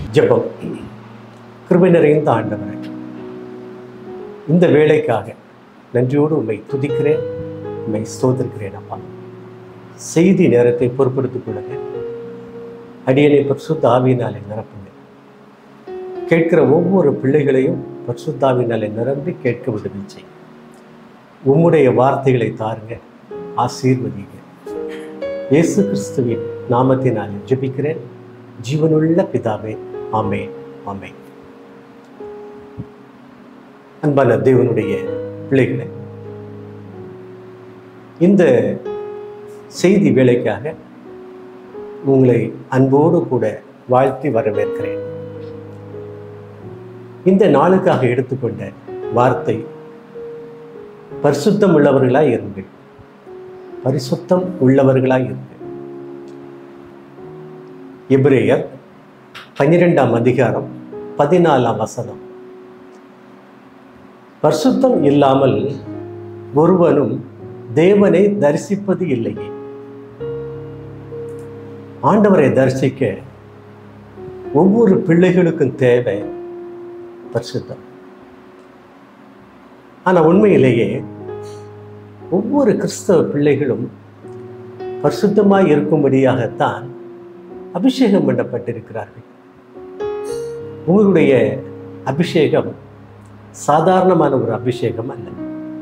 ஜெபம் கிருபை நிறைந்த ஆண்டவரே இந்த வேலைக்காக நன்றியோடு உம்மை துதிக்கிறேன் உம்மை ஸ்தோத்திருக்கிறேன் அப்பா செய்தி நேரத்தை பொறுப்படுத்திக் கொள்ளுங்க அடியனை பரிசுத்த ஆவியினாலே நிரப்புங்க கேட்கிற ஒவ்வொரு பிள்ளைகளையும் பரிசுத்தாவினாலே நிரம்பி கேட்க விடுதலை செய்யும் உம்முடைய வார்த்தைகளை தாருங்க ஆசீர்வதிங்க இயேசு கிறிஸ்துவின் நாமத்தினாலே ஜெபிக்கிறேன் ஜீவனுள்ள பிதாவே ஆமே ஆமே அன்பான தேவனுடைய பிள்ளைகளே இந்த செய்தி வேலைக்காக உங்களை அன்போடு கூட வாழ்த்தி வரவேற்கிறேன் இந்த நாளுக்காக எடுத்துக்கொண்ட வார்த்தை பரிசுத்தம் உள்ளவர்களாய் இருங்கள் பரிசுத்தம் உள்ளவர்களாய் இருங்கள் எபிரேயர் பன்னிரெண்டாம் அதிகாரம் பதினாலாம் வசனம் பரிசுத்தம் இல்லாமல் ஒருவனும் தேவனை தரிசிப்பது இல்லையே ஆண்டவரை தரிசிக்க ஒவ்வொரு பிள்ளைகளுக்கும் தேவை பரிசுத்தம் ஆனால் உண்மையிலேயே ஒவ்வொரு கிறிஸ்தவ பிள்ளைகளும் பரிசுத்தமாய் இருக்கும்படியாகத்தான் அபிஷேகம் பண்ணப்பட்டிருக்கிறார்கள் உங்களுடைய அபிஷேகம் சாதாரணமான ஒரு அபிஷேகம் அல்ல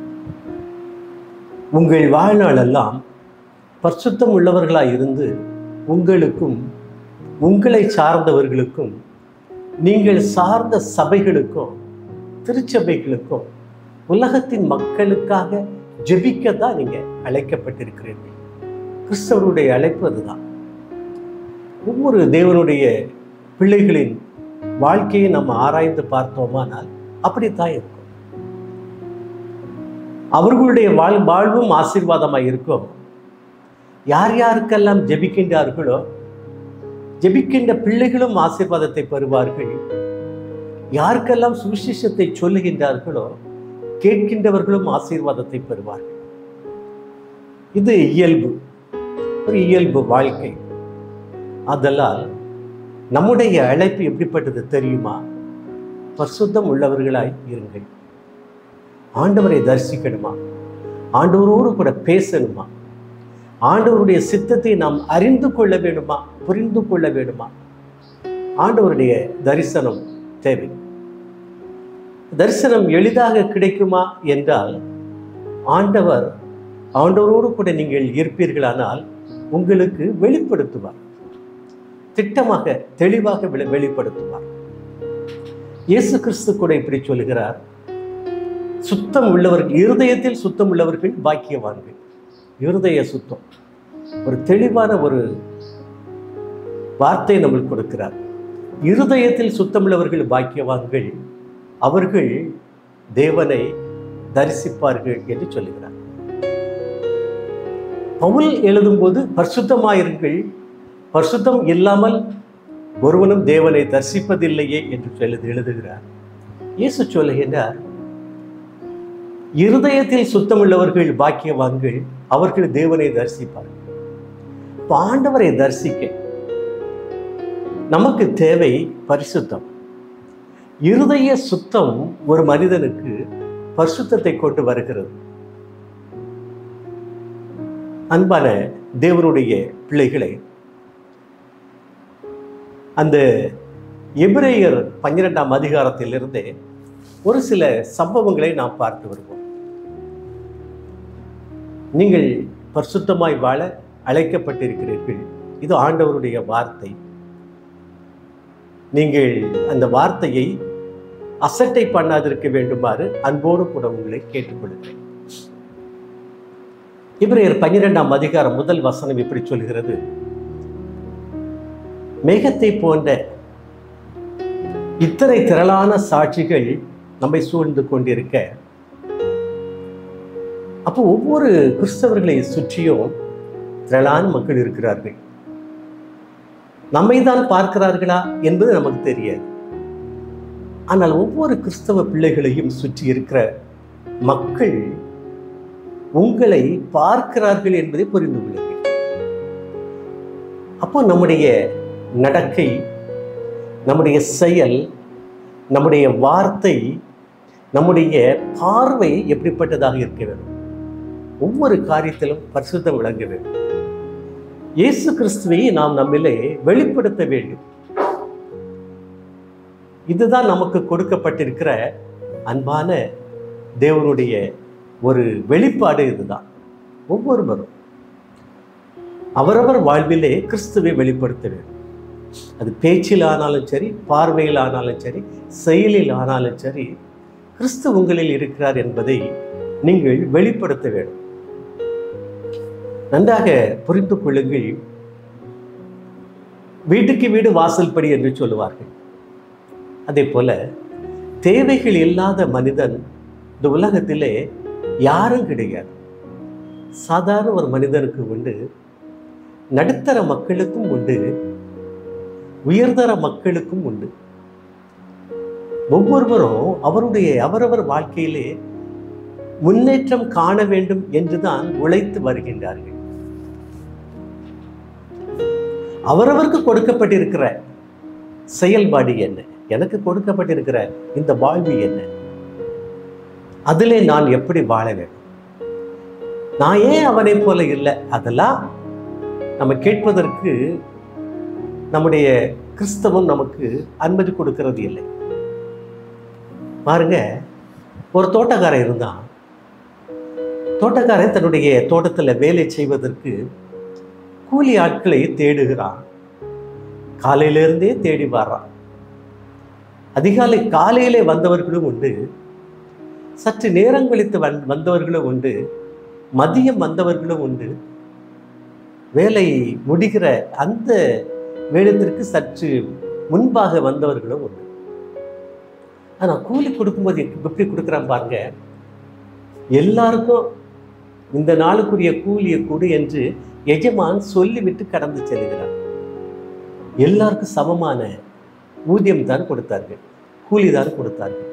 உங்கள் வாழ்நாளெல்லாம் பரிசுத்தம் உள்ளவர்களாய் இருந்து உங்களுக்கும் உங்களை சார்ந்தவர்களுக்கும் நீங்கள் சார்ந்த சபைகளுக்கும் திருச்சபைகளுக்கும் உலகத்தின் மக்களுக்காக ஜெபிக்க தான் நீங்க அழைக்கப்பட்டிருக்கிறீர்கள் கிறிஸ்தவருடைய அழைப்பு அதுதான் ஒவ்வொரு தேவனுடைய பிள்ளைகளின் வாழ்க்கையை நம்ம ஆராய்ந்து பார்த்தோமானால் அப்படித்தான் இருக்கும் அவர்களுடைய வாழ் வாழ்வும் ஆசீர்வாதமாக இருக்கும் யார் யாருக்கெல்லாம் ஜெபிக்கின்றார்களோ ஜெபிக்கின்ற பிள்ளைகளும் ஆசீர்வாதத்தை பெறுவார்கள் யாருக்கெல்லாம் சுவிசேஷத்தை சொல்லுகின்றார்களோ கேட்கின்றவர்களும் ஆசீர்வாதத்தை பெறுவார்கள் இது இயல்பு ஒரு இயல்பு வாழ்க்கை அதலால் நம்முடைய அழைப்பு எப்படிப்பட்டது தெரியுமா பரிசுத்தம் உள்ளவர்களாய் இருங்கள் ஆண்டவரை தரிசிக்கணுமா ஆண்டவரோடு கூட பேசணுமா ஆண்டவருடைய சித்தத்தை நாம் அறிந்து கொள்ள வேண்டுமா புரிந்து கொள்ள வேண்டுமா ஆண்டவருடைய தரிசனம் தேவை தரிசனம் எளிதாக கிடைக்குமா என்றால் ஆண்டவர் ஆண்டவரோடு கூட நீங்கள் இருப்பீர்களானால் உங்களுக்கு வெளிப்படுத்துவார் திட்டமாக தெளிவாக வெளி- வெளிப்படுத்துவார் இயேசு கிறிஸ்து கூட இப்படி சொல்கிறார் சுத்தம் உள்ளவர்கள் இருதயத்தில் சுத்தம் உள்ளவர்கள் பாக்கியவான்கள் இருதய சுத்தம் ஒரு தெளிவான ஒரு வார்த்தை நம்மளுக்கு கொடுக்கிறார் இருதயத்தில் சுத்தமுள்ளவர்கள் பாக்கியவான்கள் அவர்கள் தேவனை தரிசிப்பார்கள் என்று சொல்லுகிறார் பவுல் எழுதும்போது பரிசுத்தமாயிருங்கள் பரிசுத்தம் இல்லாமல் ஒருவனும் தேவனை தரிசிப்பதில்லையே என்று எழுது எழுதுகிறார் இயேசு சொல்லுகின்றார் இருதயத்தில் சுத்தமுள்ளவர்கள் பாக்கியவான்கள் அவர்கள் தேவனை தரிசிப்பார்கள் இப்ப ஆண்டவரை தரிசிக்க நமக்கு தேவை பரிசுத்தம் இருதய சுத்தம் ஒரு மனிதனுக்கு பரிசுத்தத்தை கொண்டு வருகிறது அன்பான தேவனுடைய பிள்ளைகளை அந்த எபிரேயர் பன்னிரெண்டாம் அதிகாரத்திலிருந்தே ஒரு சில சம்பவங்களை நாம் பார்த்து வருவோம் நீங்கள் பரிசுத்தமாய் வாழ அழைக்கப்பட்டிருக்கிறீர்கள் இது ஆண்டவருடைய வார்த்தை நீங்கள் அந்த வார்த்தையை அசட்டை பண்ணாதிருக்க வேண்டுமாறு அன்போடு கூட உங்களை கேட்டுக்கொள்கிறேன் இப்ரேயர் பன்னிரெண்டாம் அதிகாரம் முதல் வசனம் இப்படி சொல்கிறது மேகத்தை போன்ற இத்தனை திரளான சாட்சிகள் நம்மை சூழ்ந்து கொண்டிருக்க அப்போ ஒவ்வொரு கிறிஸ்தவர்களை சுற்றியும் திரளான மக்கள் இருக்கிறார்கள் நம்மை தான் பார்க்கிறார்களா என்பது நமக்கு தெரியாது ஆனால் ஒவ்வொரு கிறிஸ்தவ பிள்ளைகளையும் சுற்றி இருக்கிற மக்கள் உங்களை பார்க்கிறார்கள் என்பதை புரிந்து கொள்ளுங்கள் அப்போ நம்முடைய நடக்கை நம்முடைய செயல் நம்முடைய வார்த்தை நம்முடைய பார்வை எப்படிப்பட்டதாக இருக்க வேண்டும் ஒவ்வொரு காரியத்திலும் பரிசுத்தம் விளங்க வேண்டும் இயேசு கிறிஸ்துவை நாம் நம்மிலே வெளிப்படுத்த வேண்டும் இதுதான் நமக்கு கொடுக்கப்பட்டிருக்கிற அன்பான தேவனுடைய ஒரு வெளிப்பாடு இதுதான் ஒவ்வொருவரும் அவரவர் வாழ்விலே கிறிஸ்துவை வெளிப்படுத்த வேண்டும் அது பேச்சில் ஆனாலும் சரி பார்வையில் ஆனாலும் சரி செயலில் ஆனாலும் சரி கிறிஸ்து உங்களில் இருக்கிறார் என்பதை நீங்கள் வெளிப்படுத்த வேண்டும் நன்றாக புரிந்து கொள்ளுங்கள் வீட்டுக்கு வீடு வாசல்படி என்று சொல்லுவார்கள் அதே போல தேவைகள் இல்லாத மனிதன் இந்த உலகத்திலே யாரும் கிடையாது சாதாரண ஒரு மனிதனுக்கு உண்டு நடுத்தர மக்களுக்கும் உண்டு உயர்தர மக்களுக்கும் உண்டு ஒவ்வொருவரும் அவருடைய அவரவர் வாழ்க்கையிலே முன்னேற்றம் காண வேண்டும் என்றுதான் உழைத்து வருகின்றார்கள் அவரவருக்கு கொடுக்கப்பட்டிருக்கிற செயல்பாடு என்ன எனக்கு கொடுக்கப்பட்டிருக்கிற இந்த வாழ்வு என்ன அதிலே நான் எப்படி வாழ வேண்டும் நான் ஏன் அவனைப் போல இல்லை அதெல்லாம் நம்ம கேட்பதற்கு நம்முடைய கிறிஸ்தவம் நமக்கு அனுமதி கொடுக்கிறது இல்லை பாருங்க ஒரு தோட்டக்காரன் இருந்தான் தோட்டக்காரன் தன்னுடைய தோட்டத்தில் வேலை செய்வதற்கு கூலி ஆட்களை தேடுகிறான் காலையிலிருந்தே தேடி வர்றான் அதிகாலை காலையிலே வந்தவர்களும் உண்டு சற்று நேரம் கழித்து வந் வந்தவர்களும் உண்டு மதியம் வந்தவர்களும் உண்டு வேலை முடிகிற அந்த வேடத்திற்கு சற்று முன்பாக வந்தவர்களும் உண்டு ஆனால் கூலி கொடுக்கும்போது எப்படி கொடுக்குறான் பாருங்க எல்லாருக்கும் இந்த நாளுக்குரிய கூலியை கொடு என்று எஜமான் சொல்லிவிட்டு கடந்து செல்கிறார் எல்லாருக்கும் சமமான ஊதியம் தான் கொடுத்தார்கள் கூலி தான் கொடுத்தார்கள்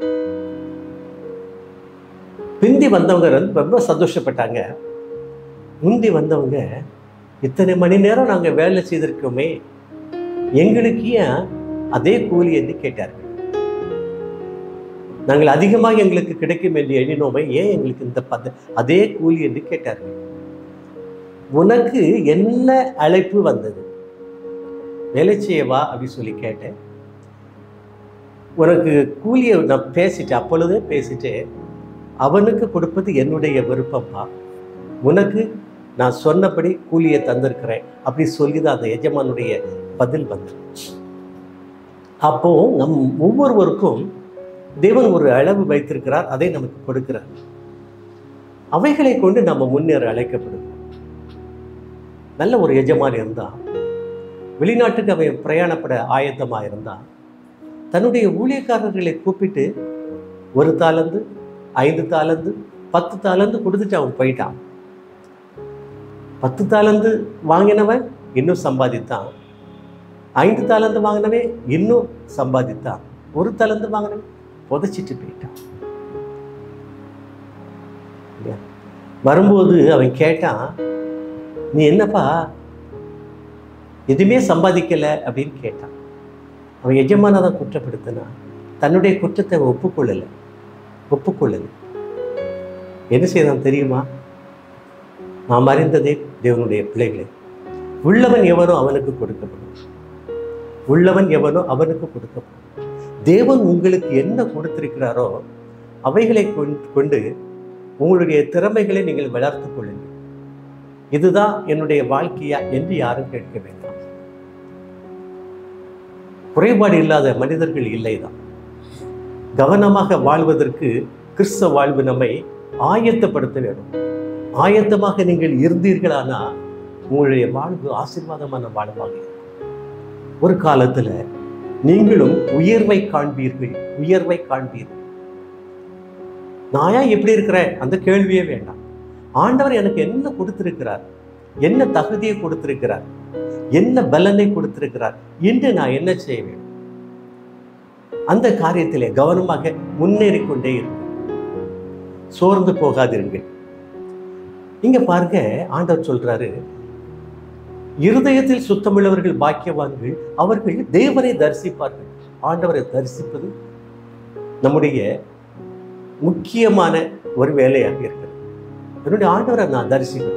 பிந்தி வந்தவங்க ரொம்ப ரொம்ப சந்தோஷப்பட்டாங்க முந்தி வந்தவங்க இத்தனை மணி நேரம் நாங்கள் வேலை செய்திருக்கோமே எங்களுக்கு ஏன் அதே கூலி என்று கேட்டார்கள் நாங்கள் அதிகமாக எங்களுக்கு கிடைக்கும் என்று எண்ணினோமே ஏன் எங்களுக்கு இந்த பத அதே கூலி என்று கேட்டார்கள் உனக்கு என்ன அழைப்பு வந்தது வேலை செய்யவா அப்படின்னு சொல்லி கேட்டேன் உனக்கு கூலியை நான் பேசிட்டேன் அப்பொழுதே பேசிட்டு அவனுக்கு கொடுப்பது என்னுடைய விருப்பம்ப்பா உனக்கு நான் சொன்னபடி கூலியை தந்திருக்கிறேன் அப்படி சொல்லி தான் அந்த எஜமானுடைய பதில் வந்தது அப்போ நம் ஒவ்வொருவருக்கும் தேவன் ஒரு அளவு வைத்திருக்கிறார் அதை நமக்கு கொடுக்கிறார் அவைகளை கொண்டு நம்ம முன்னேற அழைக்கப்படுகிறோம் நல்ல ஒரு எஜமான் இருந்தான் வெளிநாட்டுக்கு அவன் பிரயாணப்பட ஆயத்தமா இருந்தான் தன்னுடைய ஊழியக்காரர்களை கூப்பிட்டு ஒரு தாளந்து ஐந்து தாளந்து பத்து தாளந்து கொடுத்துட்டு அவன் போயிட்டான் பத்து தாளந்து வாங்கினவன் இன்னும் சம்பாதித்தான் ஐந்து தாளந்து வாங்கினவன் இன்னும் சம்பாதித்தான் ஒரு தாளந்து வாங்கினவன் புதைச்சிட்டு போயிட்டான் இல்லையா? வரும்போது அவன் கேட்டான் நீ என்னப்பா எதுவுமே சம்பாதிக்கல அப்படின்னு கேட்டான் அவன் எஜமான தான் குற்றப்படுத்தினான் தன்னுடைய குற்றத்தை அவன் ஒப்புக்கொள்ளலை ஒப்புக்கொள்ளலை என்ன செய்தான் தெரியுமா நாம் அறிந்ததே தேவனுடைய பிள்ளைகளே உள்ளவன் எவனோ அவனுக்கு கொடுக்கப்படும் உள்ளவன் எவனோ அவனுக்கு கொடுக்கப்படும் தேவன் உங்களுக்கு என்ன கொடுத்திருக்கிறாரோ அவைகளை கொண்- கொண்டு உங்களுடைய திறமைகளை நீங்கள் வளர்த்துக் கொள்ளுங்கள் இதுதான் என்னுடைய வாழ்க்கையா என்று யாரும் கேட்க வேண்டாம் குறைபாடு இல்லாத மனிதர்கள் இல்லைதான் கவனமாக வாழ்வதற்கு கிறிஸ்தவ வாழ்வு நம்மை ஆயத்தப்படுத்த வேண்டும் ஆயத்தமாக நீங்கள் இருந்தீர்களானா உங்களுடைய வாழ்வு ஆசீர்வாதமான வாழ்வாக இருக்கும் ஒரு காலத்துல நீங்களும் உயர்வை காண்பீர்கள் உயர்வை காண்பீர்கள் நான் ஏன் இப்படி இருக்கிறேன் அந்த கேள்வியே வேண்டாம் ஆண்டவர் எனக்கு என்ன கொடுத்திருக்கிறார் என்ன தகுதியை கொடுத்திருக்கிறார் என்ன பலனை கொடுத்திருக்கிறார் என்று நான் என்ன செய்ய வேண்டும் அந்த காரியத்திலே கவனமாக முன்னேறிக் கொண்டே இருக்கும் சோர்ந்து போகாதிருங்கள் இங்க பாருங்க ஆண்டவர் சொல்றாரு இருதயத்தில் சுத்தமுள்ளவர்கள் பாக்கியவான்கள் அவர்கள் தேவனை தரிசிப்பார்கள் ஆண்டவரை தரிசிப்பது நம்முடைய முக்கியமான ஒரு வேலையாக இருக்கிறது என்னுடைய ஆண்டவரை நான் தரிசிக்கணும்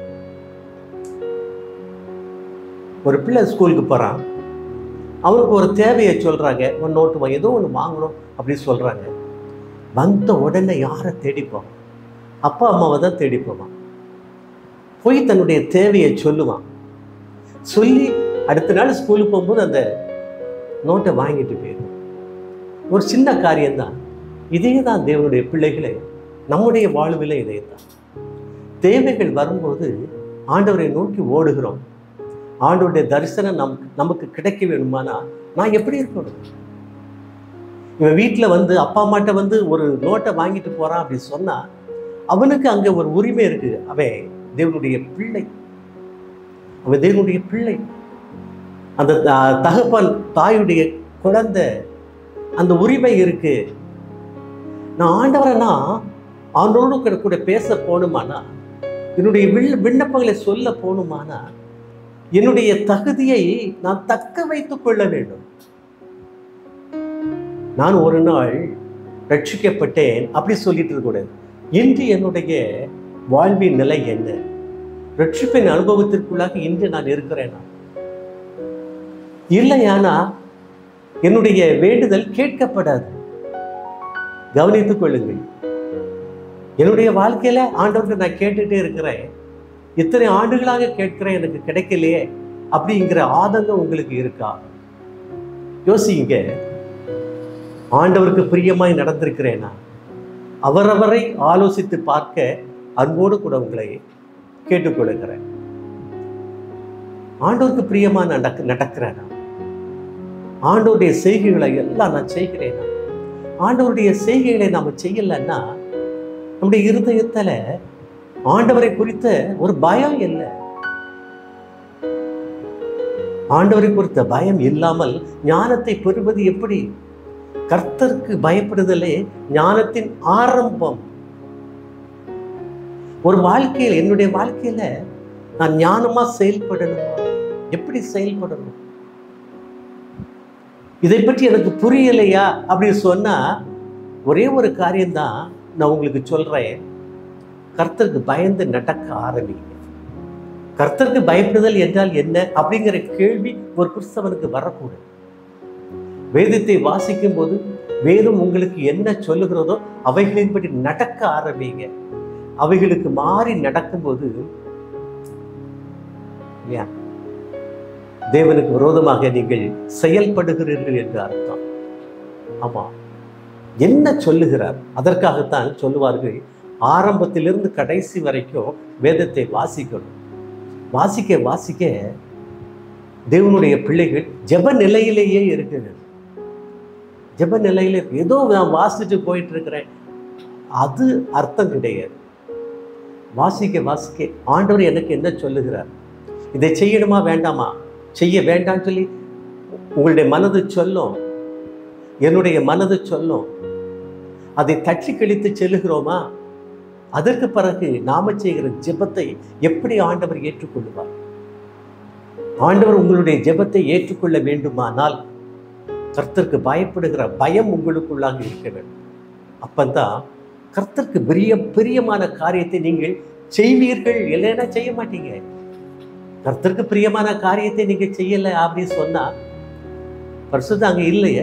ஒரு பிள்ளை ஸ்கூலுக்கு போகிறான் அவனுக்கு ஒரு தேவையை சொல்கிறாங்க ஒரு நோட்டு வாங்கி ஏதோ ஒன்று வாங்கணும் அப்படின்னு சொல்கிறாங்க வந்த உடனே யாரை தேடிப்போம் அப்பா அம்மாவை தான் தேடி போவான் போய் தன்னுடைய தேவையை சொல்லுவான் சொல்லி அடுத்த நாள் ஸ்கூலுக்கு போகும்போது அந்த நோட்டை வாங்கிட்டு போயிடும் ஒரு சின்ன காரியம்தான் இதே தான் தேவனுடைய பிள்ளைகளே நம்முடைய வாழ்வில் இதே தான் தேவைகள் வரும்போது ஆண்டவரை நோக்கி ஓடுகிறோம் ஆண்டவருடைய தரிசனம் நம் நமக்கு கிடைக்க வேணுமானா நான் எப்படி இருக்கணும் இவன் வீட்டில் வந்து அப்பா அம்மாட்ட வந்து ஒரு நோட்டை வாங்கிட்டு போறான் அப்படி சொன்னா அவனுக்கு அங்கே ஒரு உரிமை இருக்கு அவன் தேவனுடைய பிள்ளை அவன் தேவனுடைய பிள்ளை அந்த த- தகப்பன் தாயுடைய குழந்தை அந்த உரிமை இருக்கு நான் ஆண்டவரனா ஆண்டோடு கூட கூட பேச போகணுமானா என்னுடைய வில் விண்ணப்பங்களை சொல்ல போகணுமானா என்னுடைய தகுதியை நான் தக்க வைத்துக் கொள்ள வேண்டும் நான் ஒரு நாள் ரட்சிக்கப்பட்டேன் அப்படி சொல்லிட்டு இருக்கக்கூடாது இன்று என்னுடைய வாழ்வின் நிலை என்ன ரட்சிப்பின் அனுபவத்திற்குள்ளாக இன்று நான் இருக்கிறேனா இல்லையானா என்னுடைய வேண்டுதல் கேட்கப்படாது கவனித்துக் கொள்ளுங்கள் என்னுடைய வாழ்க்கையில ஆண்டவருக்கு நான் கேட்டுட்டே இருக்கிறேன் இத்தனை ஆண்டுகளாக கேட்கிறேன் எனக்கு கிடைக்கலையே அப்படிங்கிற ஆதங்கம் உங்களுக்கு இருக்கா யோசிங்க ஆண்டவருக்கு பிரியமாய் நடந்திருக்கிறேனா அவரவரை ஆலோசித்து பார்க்க அன்போடு கூட உங்களை கேட்டுக்கொள்கிறேன் ஆண்டவருக்கு பிரியமா நான் நடக்க நடக்கிறேனா ஆண்டவருடைய செய்கைகளை எல்லாம் நான் செய்கிறேனா ஆண்டவருடைய செய்கைகளை நாம செய்யலைன்னா நம்முடைய இருதயத்துல ஆண்டவரை குறித்த ஒரு பயம் இல்லை ஆண்டவரை குறித்த பயம் இல்லாமல் ஞானத்தை பெறுவது எப்படி கர்த்தருக்கு பயப்படுதலே ஞானத்தின் ஆரம்பம் ஒரு வாழ்க்கையில் என்னுடைய வாழ்க்கையில நான் ஞானமா செயல்படணுமா எப்படி செயல்படணும் இதை பற்றி எனக்கு புரியலையா அப்படின்னு சொன்னா ஒரே ஒரு காரியம்தான் நான் உங்களுக்கு சொல்றேன் கர்த்தருக்கு பயந்து நடக்க ஆரம்பிங்க கர்த்தருக்கு பயப்படுதல் என்றால் என்ன அப்படிங்கிற கேள்வி ஒரு கிறிஸ்தவனுக்கு வரக்கூடாது வேதத்தை வாசிக்கும் போது வேதம் உங்களுக்கு என்ன சொல்லுகிறதோ அவைகளின்படி நடக்க ஆரம்பிங்க அவைகளுக்கு மாறி நடக்கும்போது இல்லையா தேவனுக்கு விரோதமாக நீங்கள் செயல்படுகிறீர்கள் என்று அர்த்தம் ஆமா என்ன சொல்லுகிறார் அதற்காகத்தான் சொல்லுவார்கள் ஆரம்பத்திலிருந்து கடைசி வரைக்கும் வேதத்தை வாசிக்கணும் வாசிக்க வாசிக்க தேவனுடைய பிள்ளைகள் ஜெப நிலையிலேயே இருக்குது ஜெப நிலையில ஏதோ நான் வாசிச்சுட்டு போயிட்டு இருக்கிறேன் அது அர்த்தம் கிடையாது வாசிக்க வாசிக்க ஆண்டவர் எனக்கு என்ன சொல்லுகிறார் இதை செய்யணுமா வேண்டாமா செய்ய வேண்டாம்னு சொல்லி உங்களுடைய மனது சொல்லும் என்னுடைய மனது சொல்லும் அதை தட்டி கழித்து செல்லுகிறோமா அதற்கு பிறகு நாம செய்கிற ஜெபத்தை எப்படி ஆண்டவர் ஏற்றுக்கொள்வார் ஆண்டவர் உங்களுடைய ஜெபத்தை ஏற்றுக்கொள்ள வேண்டுமானால் கர்த்தருக்கு பயப்படுகிற பயம் உங்களுக்குள்ளாக இருக்க வேண்டும் அப்பந்தான் கர்த்தருக்கு பிரிய பிரியமான காரியத்தை நீங்கள் செய்வீர்கள் இல்லைன்னா செய்ய மாட்டீங்க கர்த்தருக்கு பிரியமான காரியத்தை நீங்க செய்யல அப்படின்னு சொன்னா பரிசுத்த அங்க இல்லையே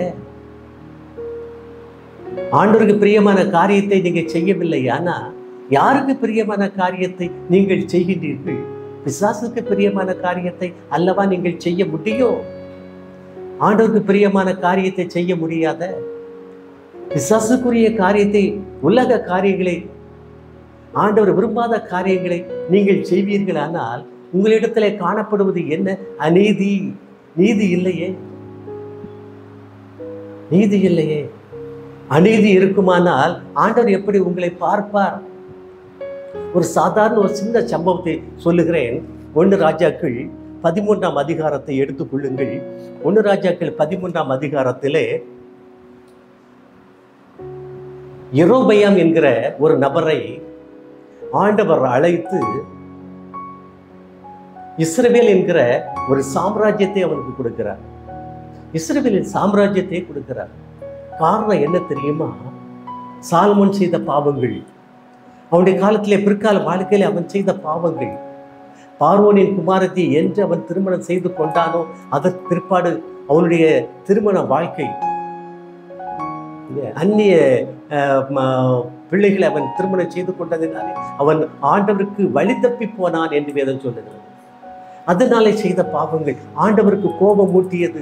ஆண்டவருக்கு பிரியமான காரியத்தை நீங்க செய்யவில்லை ஆனா யாருக்கு பிரியமான காரியத்தை நீங்கள் செய்கின்றீர்கள் பிசாசுக்கு பிரியமான காரியத்தை அல்லவா நீங்கள் செய்ய முடியும் ஆண்டவருக்கு பிரியமான காரியத்தை செய்ய முடியாத பிசாசுக்குரிய காரியத்தை உலக காரியங்களை ஆண்டவர் விரும்பாத காரியங்களை நீங்கள் செய்வீர்களானால் உங்களிடத்திலே காணப்படுவது என்ன அநீதி நீதி இல்லையே நீதி இல்லையே அநீதி இருக்குமானால் ஆண்டவர் எப்படி உங்களை பார்ப்பார் ஒரு சாதாரண ஒரு சின்ன சம்பவத்தை சொல்லுகிறேன் ஒன்று ராஜாக்கள் பதிமூன்றாம் அதிகாரத்தை எடுத்துக்கொள்ளுங்கள் ஒன்று ராஜாக்கள் பதிமூன்றாம் அதிகாரத்திலே எரோபயாம் என்கிற ஒரு நபரை ஆண்டவர் அழைத்து இஸ்ரவேல் என்கிற ஒரு சாம்ராஜ்யத்தை அவனுக்கு கொடுக்கிறார் இஸ்ரவேலின் சாம்ராஜ்யத்தை கொடுக்கிறார் காரணம் என்ன தெரியுமா சாலமோன் செய்த பாவங்கள் அவனுடைய காலத்திலே பிற்கால வாழ்க்கையில அவன் செய்த பாவங்கள் பார்வோனின் குமாரத்தை என்று அவன் திருமணம் செய்து கொண்டானோ அதற்கு பிற்பாடு அவனுடைய திருமண வாழ்க்கை அந்நிய அஹ், ம- பிள்ளைகளை அவன் திருமணம் செய்து கொண்டதினாலே அவன் ஆண்டவருக்கு வழி தப்பி போனான் என்று வேதம் சொல்லுகிறது அதனாலே செய்த பாவங்கள் ஆண்டவருக்கு கோபம் மூட்டியது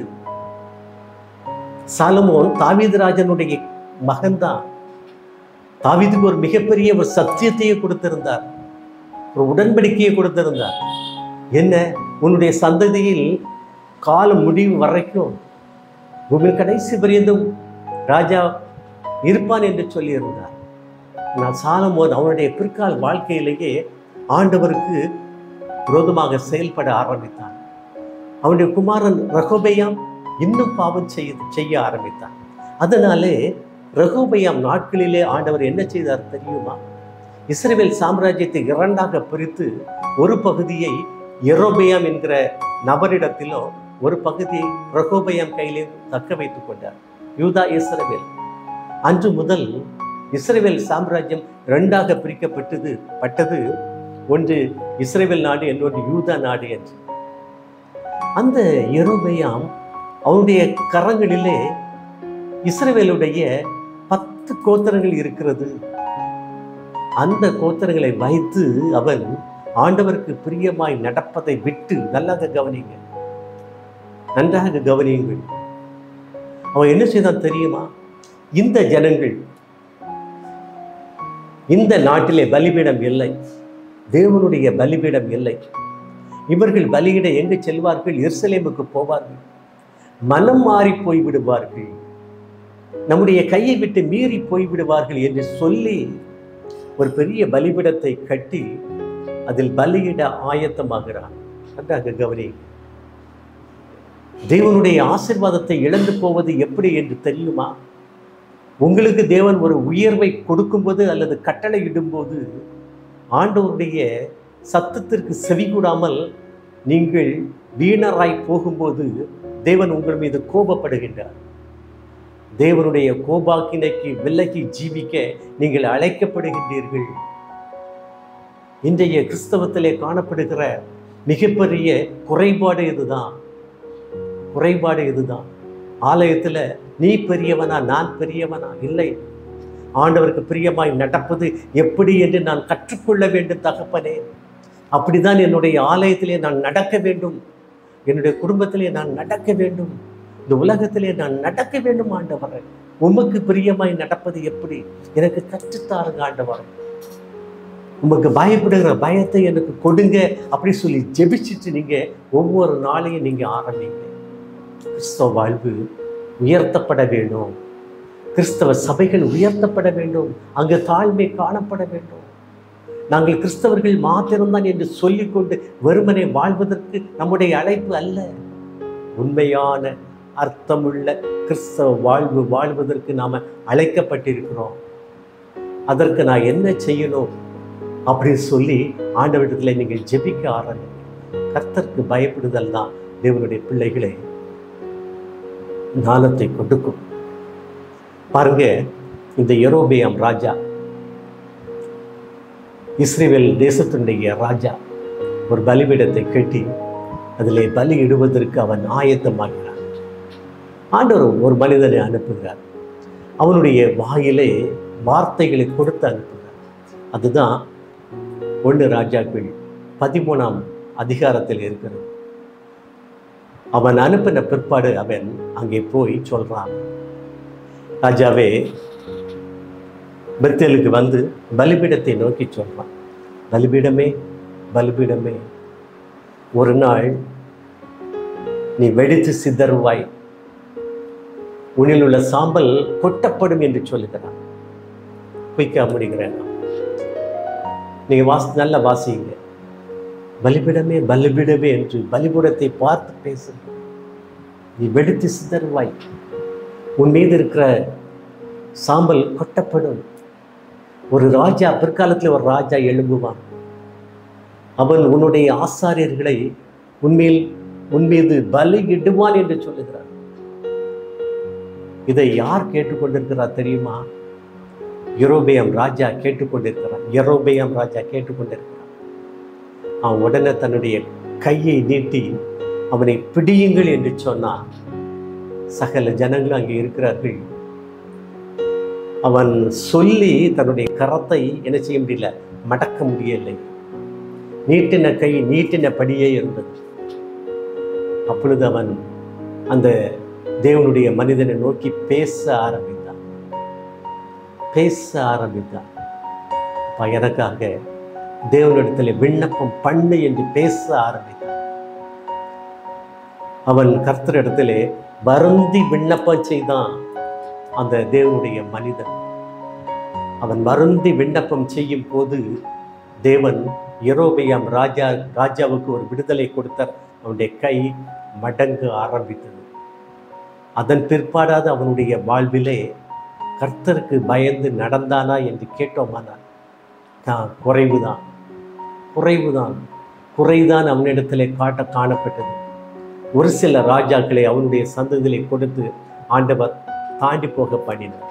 சாலமோன் தாவீது ராஜனுடைய மகன்தான் தாவீதுக்கு ஒரு மிகப்பெரிய ஒரு சத்தியத்தையே கொடுத்திருந்தார் ஒரு உடன்படிக்கையை கொடுத்திருந்தார் என்ன உன்னுடைய சந்ததியில் காலம் முடிவு வரைக்கும் பூமியில் கடைசி பரியந்தம் ராஜா இருப்பான் என்று சொல்லியிருந்தார் நான் சாலமோன் அவனுடைய பிற்கால வாழ்க்கையிலேயே ஆண்டவருக்கு விரோதமாக செயல்பட ஆரம்பித்தான் அவனுடைய குமாரன் ரகோபெயாம் இன்னும் பாவம் செய்ய செய்ய ஆரம்பித்தான் அதனாலே ரகோபெயாம் நாட்களிலே ஆண்டவர் என்ன செய்தார் தெரியுமா இஸ்ரேல் சாம்ராஜ்யத்தை இரண்டாக பிரித்து ஒரு பகுதியை எரோபெயாம் என்கிற நபரிடத்திலோ ஒரு பகுதியை ரகோபெயாம் கையிலே தக்க வைத்துக் கொண்டார் யூதா இஸ்ரவேல் அன்று முதல் இஸ்ரேல் சாம்ராஜ்யம் இரண்டாக பிரிக்கப்பட்டது பட்டது ஒன்று இஸ்ரேல் நாடு இன்னொன்று யூதா நாடு என்று அந்த எரோபெயாம் அவனுடைய கரங்களிலே இஸ்ரவேலுடைய பத்து கோத்திரங்கள் இருக்கிறது அந்த கோத்திரங்களை வைத்து அவன் ஆண்டவருக்கு பிரியமாய் நடப்பதை விட்டு நல்லாக கவனிங்க நன்றாக கவனியுங்கள் அவன் என்ன செய்தான் தெரியுமா இந்த ஜனங்கள் இந்த நாட்டிலே பலிபீடம் இல்லை தேவனுடைய பலிபீடம் இல்லை இவர்கள் பலியிட எங்கு செல்வார்கள் எருசலேமுக்கு போவார்கள் மனம் மாறி போய் விடுவார்கள் நம்முடைய கையை விட்டு மீறி போய் விடுவார்கள் என்று சொல்லி ஒரு பெரிய பலிபீடத்தை கட்டி அதில் பலியிட ஆயத்தமாகிறான் நன்றாக கவனி தேவனுடைய ஆசிர்வாதத்தை இழந்து போவது எப்படி என்று தெரியுமா உங்களுக்கு தேவன் ஒரு உயர்வை கொடுக்கும்போது அல்லது கட்டளை இடும்போது ஆண்டவருடைய சத்தத்திற்கு செவிகூடாமல் நீங்கள் வீணராய் போகும்போது தேவன் உங்கள் மீது கோபப்படுகின்றார் தேவனுடைய கோபாக்கினைக்கு விலகி ஜீவிக்க நீங்கள் அழைக்கப்படுகின்றீர்கள் இன்றைய கிறிஸ்தவத்திலே காணப்படுகிற மிகப்பெரிய குறைபாடு இதுதான் குறைபாடு இதுதான் ஆலயத்தில் நீ பெரியவனா நான் பெரியவனா இல்லை ஆண்டவருக்கு பிரியமாய் நடப்பது எப்படி என்று நான் கற்றுக்கொள்ள வேண்டும் தகப்பனே அப்படிதான் என்னுடைய ஆலயத்திலே நான் நடக்க வேண்டும் என்னுடைய குடும்பத்திலே நான் நடக்க வேண்டும் இந்த உலகத்திலே நான் நடக்க வேண்டும் ஆண்டவரை உமக்கு பிரியமாய் நடப்பது எப்படி எனக்கு கற்றுத்தாருங்க ஆண்டவர் உமக்கு பயப்படுகிற பயத்தை எனக்கு கொடுங்க அப்படி சொல்லி ஜெபிச்சுட்டு நீங்க ஒவ்வொரு நாளையும் நீங்க ஆரம்பிங்க கிறிஸ்தவ வாழ்வு உயர்த்தப்பட வேண்டும் கிறிஸ்தவ சபைகள் உயர்த்தப்பட வேண்டும் அங்கு தாழ்மை காணப்பட வேண்டும் நாங்கள் கிறிஸ்தவர்கள் மாத்திரம்தான் என்று சொல்லிக்கொண்டு வெறுமனே வாழ்வதற்கு நம்முடைய அழைப்பு அல்ல உண்மையான அர்த்தமுள்ள கிறிஸ்தவ வாழ்வு வாழ்வதற்கு நாம அழைக்கப்பட்டிருக்கிறோம் அதற்கு நான் என்ன செய்யணும் அப்படின்னு சொல்லி ஆண்டவரிடத்தில் நீங்கள் ஜெபிக்க ஆரம்பிங்க கர்த்தருக்கு பயப்படுதல் தான் தேவனுடைய பிள்ளைகளை ஞானத்தை கொடுக்கும் பாருங்க இந்த எரோபியாம் ராஜா இஸ்ரேல் தேசத்தினுடைய ராஜா ஒரு பலிபீடத்தை கட்டி அதிலே பலி இடுவதற்கு அவன் ஆயத்தமாகிறான் ஆண்டவர் ஒரு மனிதனை அனுப்புகிறார் அவனுடைய வாயிலே வார்த்தைகளை கொடுத்து அனுப்புகிறார் அதுதான் ஒன்று ராஜாக்கள் பதிமூணாம் அதிகாரத்தில் இருக்கிறது அவன் அனுப்பின பிற்பாடு அவன் அங்கே போய் சொல்றான் ராஜாவே பெத்தேலுக்கு வந்து பலிபீடத்தை நோக்கி சொல்றான் பலிபீடமே பலிபீடமே ஒரு நாள் நீ வெடித்து சிதறுவாய் உன்னில் உள்ள சாம்பல் கொட்டப்படும் என்று சொல்லுகிறான் குயிக்கா முடிகிறேன் நான். நீங்க வாசி நல்ல வாசிங்க பலிபிடமே பலிபிடமே என்று பலிபீடத்தை பார்த்து பேசு நீ வெடித்து சிதறுவாய் உன் மீது இருக்கிற சாம்பல் கொட்டப்படும் ஒரு ராஜா பிற்காலத்தில் ஒரு ராஜா எழும்புவான் அவன் உன்னுடைய ஆசாரியர்களை உன்மேல் உன் மீது பலியிடுவான் என்று சொல்லுகிறான் இதை யார் கேட்டுக்கொண்டிருக்கிறார் தெரியுமா யெரொபெயாம் ராஜா கேட்டுக்கொண்டிருக்கிறார் யெரொபெயாம் ராஜா கேட்டுக்கொண்டிருக்கிறார் அவன் உடனே தன்னுடைய கையை நீட்டி அவனை பிடியுங்கள் என்று சொன்னான் சகல ஜனங்களும் அங்கே இருக்கிறார்கள் அவன் சொல்லி தன்னுடைய கரத்தை என்ன செய்ய முடியல மடக்க முடியவில்லை நீட்டின கை நீட்டினபடியே இருந்தது அப்பொழுது அவன் அந்த தேவனுடைய மனிதனை நோக்கி பேச ஆரம்பித்தான் பேச ஆரம்பித்தான் அப்பா, எனக்காக தேவனிடத்தில் விண்ணப்பம் பண்ணு என்று பேச ஆரம்பித்தான் அவன் கர்த்தரிடத்திலே வருந்தி விண்ணப்பம் செய்தான் அந்த தேவனுடைய மனிதன் அவன் வருந்தி விண்ணப்பம் செய்யும் போது தேவன் யெரொபெயாம் ராஜா ராஜாவுக்கு ஒரு விடுதலை கொடுத்தார் அவனுடைய கை மடங்க ஆரம்பித்தது அதன் பிற்பாடாது அவனுடைய வாழ்விலே கர்த்தருக்கு பயந்து நடந்தானா என்று கேட்டோமானால் தான் குறைவுதான் குறைவுதான் குறைதான் அவனிடத்திலே காட்ட காணப்பட்டது ஒரு சில ராஜாக்களை அவனுடைய சந்ததியிலே கொடுத்து ஆண்டவர் தாண்டி போக பண்ணினார்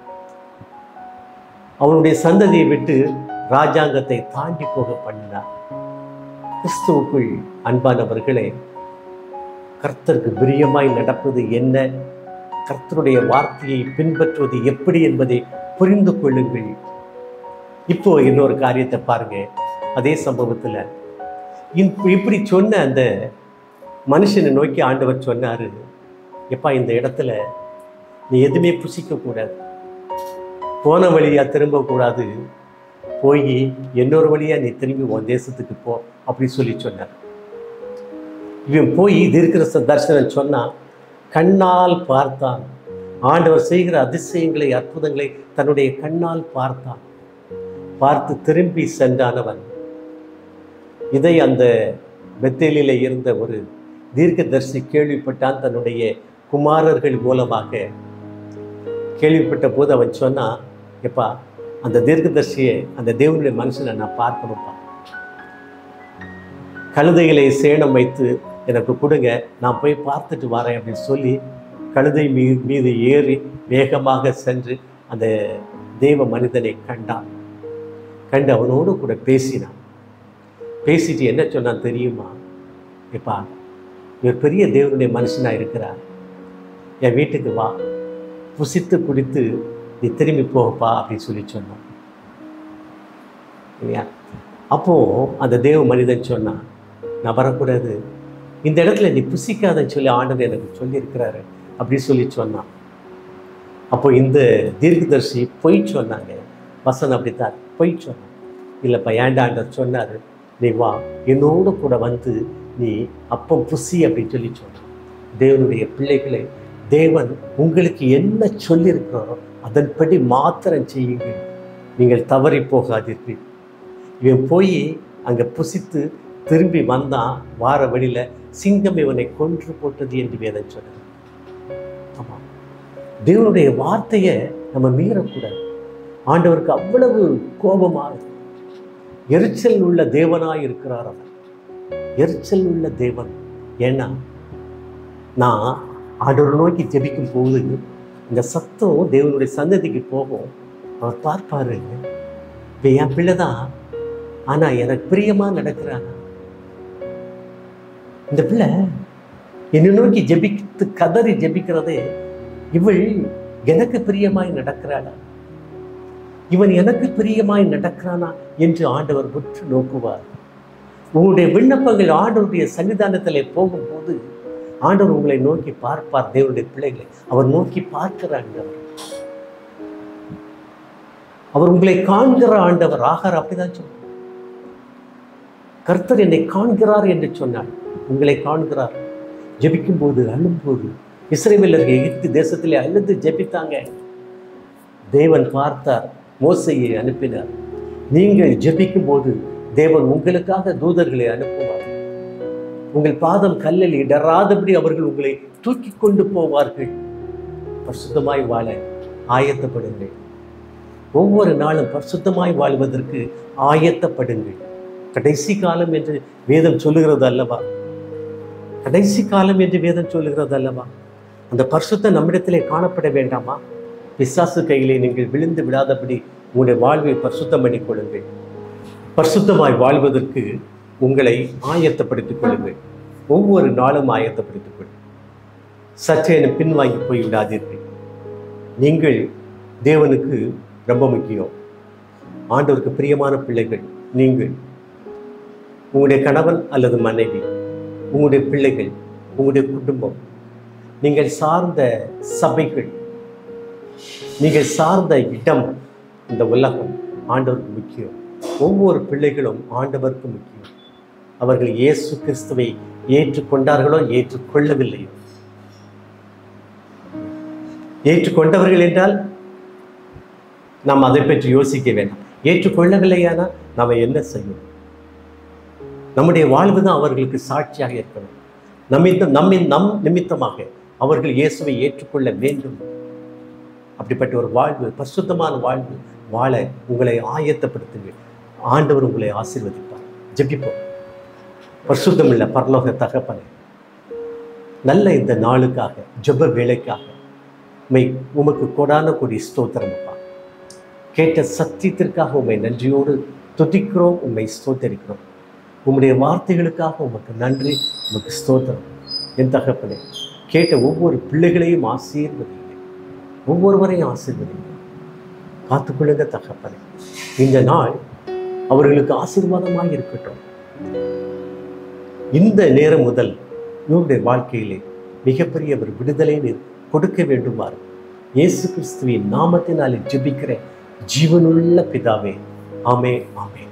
அவனுடைய சந்ததியை விட்டு ராஜாங்கத்தை தாண்டி போக பண்ணினார் கிறிஸ்துவுக்குள் அன்பானவர்களே கர்த்தருக்கு பிரியமாய் நடப்பது என்ன கர்த்தருடைய வார்த்தையை பின்பற்றுவது எப்படி என்பதை புரிந்து கொள்ளுங்கள் இப்போ இன்னொரு காரியத்தை பாருங்க அதே சம்பவத்துல இப்- இப்படி சொன்ன அந்த மனுஷனை நோக்கி ஆண்டவர் சொன்னாரு எப்பா இந்த இடத்துல நீ எதுவுமே புசிக்க கூடாது போன வழியா திரும்ப கூடாது போய் இன்னொரு வழியா நீ திரும்பி உன் தேசத்துக்கு போ அப்படி சொல்லி சொன்னார் இவன் போய் தீர்க்கரச தரிசனம் சொன்னா கண்ணால் பார்த்தான் ஆண்டவர் செய்கிற அதிசயங்களை அற்புதங்களை தன்னுடைய கண்ணால் பார்த்தான் பார்த்து திரும்பி சென்றானவன் இதை அந்த பெத்தேலில இருந்த ஒரு தீர்க்கதரிசி கேள்விப்பட்டான் தன்னுடைய குமாரர்கள் மூலமாக கேள்விப்பட்ட போது அவன் சொன்னான் எப்பா அந்த தீர்க்கதரிசியை அந்த தேவனுடைய மனுஷனை நான் பார்க்கணும்ப்பா கழுதைகளை சேணம் வைத்து எனக்கு கொடுங்க நான் போய் பார்த்துட்டு வரேன் அப்படின்னு சொல்லி கழுதை மீ மீது ஏறி வேகமாக சென்று அந்த தேவ மனிதனை கண்டான் கண்டு அவனோடு கூட பேசினான் பேசிட்டு என்ன சொன்னான் தெரியுமா எப்பா இவர் பெரிய தேவனுடைய மனுஷனா இருக்கிறார் என் வீட்டுக்கு வா புசித்து குடித்து நீ திரும்பி போகப்பா அப்படின்னு சொல்லி சொன்னான் இல்லையா அப்போ அந்த தேவ மனிதன் சொன்னான் நான் வரக்கூடாது இந்த இடத்துல நீ புசிக்காதன்னு சொல்லி ஆண்டவர் எனக்கு சொல்லியிருக்கிறாரு அப்படி சொல்லி சொன்னான் அப்போ இந்த தீர்க்கதரிசி பொய் சொன்னாங்க வசனம் அப்படித்தான் பொய் சொன்னான் இல்லைப்பா ஏன்டா ஆண்டவர் சொன்னார் நீ வா என்னோடு கூட வந்து நீ அப்பம் புசி அப்படின்னு சொல்லி சொன்னான் தேவனுடைய பிள்ளைகளை தேவன் உங்களுக்கு என்ன சொல்லியிருக்கிறாரோ அதன்படி மாத்திரம் செய்யுங்கள் நீங்கள் தவறி போகாதீர்கள் இவன் போய் அங்கே புசித்து திரும்பி வந்தான் வார வழியில சிங்கம் இவனை கொன்று போட்டது என்று வேதம் சொன்னது ஆமாம் தேவனுடைய வார்த்தையை நம்ம மீறக்கூடாது ஆண்டவருக்கு அவ்வளவு கோபமாக இருக்கு. எரிச்சல் உள்ள தேவனாய் இருக்கிறார் அவர் எரிச்சல் உள்ள தேவன் ஏன்னா நான் ஆண்டவர் நோக்கி ஜெபிக்கும் போது இந்த சத்தம் தேவனுடைய சந்ததிக்கு போகும் அவர் பார்ப்பாரு இப்போ என் பிள்ளை தான் ஆனால் எனக்கு பிரியமா நடக்கிறாங்க இந்த பிள்ளை என்னை நோக்கி ஜெபித்து கதறி ஜெபிக்கிறதே இவள் எனக்கு பிரியமாய் நடக்கிறாளா இவன் எனக்கு பிரியமாய் நடக்கிறானா என்று ஆண்டவர் உற்று நோக்குவார் உங்களுடைய விண்ணப்பங்கள் ஆண்டவருடைய சன்னிதானத்திலே போகும்போது ஆண்டவர் உங்களை நோக்கி பார்ப்பார் தேவனுடைய பிள்ளைகளை அவர் நோக்கி பார்க்கிற ஆண்டவர் அவர் உங்களை காண்கிற ஆண்டவர் ஆகார் அப்படிதான் சொன்னார் கர்த்தர் என்னை காண்கிறார் என்று சொன்னார் உங்களை காண்கிறார் ஜெபிக்கும் போது அழும்போது இஸ்ரேவேலர்கள் எகிப்து தேசத்திலே அழுது ஜெபித்தாங்க தேவன் பார்த்தார் மோசையை அனுப்பினார் நீங்கள் ஜெபிக்கும் போது தேவன் உங்களுக்காக தூதர்களை அனுப்புவார் உங்கள் பாதம் கல்லில் இடராதபடி அவர்கள் உங்களை தூக்கி கொண்டு போவார்கள் பரிசுத்தமாய் வாழ ஆயத்தப்படுங்கள் ஒவ்வொரு நாளும் பரிசுத்தமாய் வாழ்வதற்கு ஆயத்தப்படுங்கள் கடைசி காலம் என்று வேதம் சொல்லுகிறது அல்லவா கடைசி காலம் என்று வேதம் சொல்லுகிறது அல்லவா அந்த பரிசுத்தம் நம்மிடத்திலே காணப்பட வேண்டாமா பிசாசு கையிலே நீங்கள் விழுந்து விடாதபடி உங்களுடைய வாழ்வை பரிசுத்தம் பண்ணிக் கொள்ளுங்கள் பரிசுத்தமாய் வாழ்வதற்கு உங்களை ஆயத்தப்படுத்திக் கொள்ளுங்கள் ஒவ்வொரு நாளும் ஆயத்தப்படுத்திக் கொள்ளுங்கள் சற்றேனும் பின்வாங்கி போய் விடாதீர்கள் நீங்கள் தேவனுக்கு ரொம்ப முக்கியம் ஆண்டவருக்கு பிரியமான பிள்ளைகள் நீங்கள் உங்களுடைய கணவன் அல்லது மனைவி உங்களுடைய பிள்ளைகள் உங்களுடைய குடும்பம் நீங்கள் சார்ந்த சபைகள் நீங்கள் சார்ந்த இடம் இந்த உலகம் ஆண்டவருக்கு முக்கியம் ஒவ்வொரு பிள்ளைகளும் ஆண்டவருக்கு முக்கியம் அவர்கள் இயேசு கிறிஸ்துவை ஏற்றுக்கொண்டார்களோ ஏற்றுக்கொள்ளவில்லையோ ஏற்றுக்கொண்டவர்கள் என்றால் நாம் அதை பற்றி யோசிக்க வேண்டாம் ஏற்றுக்கொள்ளவில்லையானால் நாம் என்ன செய்யும் நம்முடைய வாழ்வு தான் அவர்களுக்கு சாட்சியாக இருக்கணும் நம்மித்த நம்மின் நம் நிமித்தமாக அவர்கள் இயேசுவை ஏற்றுக்கொள்ள வேண்டும் அப்படிப்பட்ட ஒரு வாழ்வு பரிசுத்தமான வாழ்வு வாழ உங்களை ஆயத்தப்படுத்துங்கள் ஆண்டவர் உங்களை ஆசீர்வதிப்பார் ஜெபிப்போம் பரிசுத்தமுள்ள பரலோக தகப்பனே நல்ல இந்த நாளுக்காக ஜெப வேலைக்காக உமை உமக்கு கொடான கொடி ஸ்தோத்திரம் அப்பா கேட்ட சத்தியத்திற்காக உம்மை நன்றியோடு துதிக்கிறோம் உம்மை ஸ்தோத்தரிக்கிறோம் உம்முடைய வார்த்தைகளுக்காக உமக்கு நன்றி உமக்கு ஸ்தோத்திரம் என் தகப்பனே கேட்ட ஒவ்வொரு பிள்ளைகளையும் ஆசீர்வதிங்க ஒவ்வொருவரையும் ஆசீர்வதிங்க காத்துக்கொள்ளுங்க தகப்பனே இந்த நாள் அவர்களுக்கு ஆசீர்வாதமாக இருக்கட்டும் இந்த நேரம் முதல் இவருடைய வாழ்க்கையிலே மிகப்பெரிய ஒரு விடுதலை நீர் கொடுக்க வேண்டுமாறு இயேசு கிறிஸ்துவின் நாமத்தினாலே ஜெபிக்கிற ஜீவனுள்ள பிதாவே ஆமே ஆமே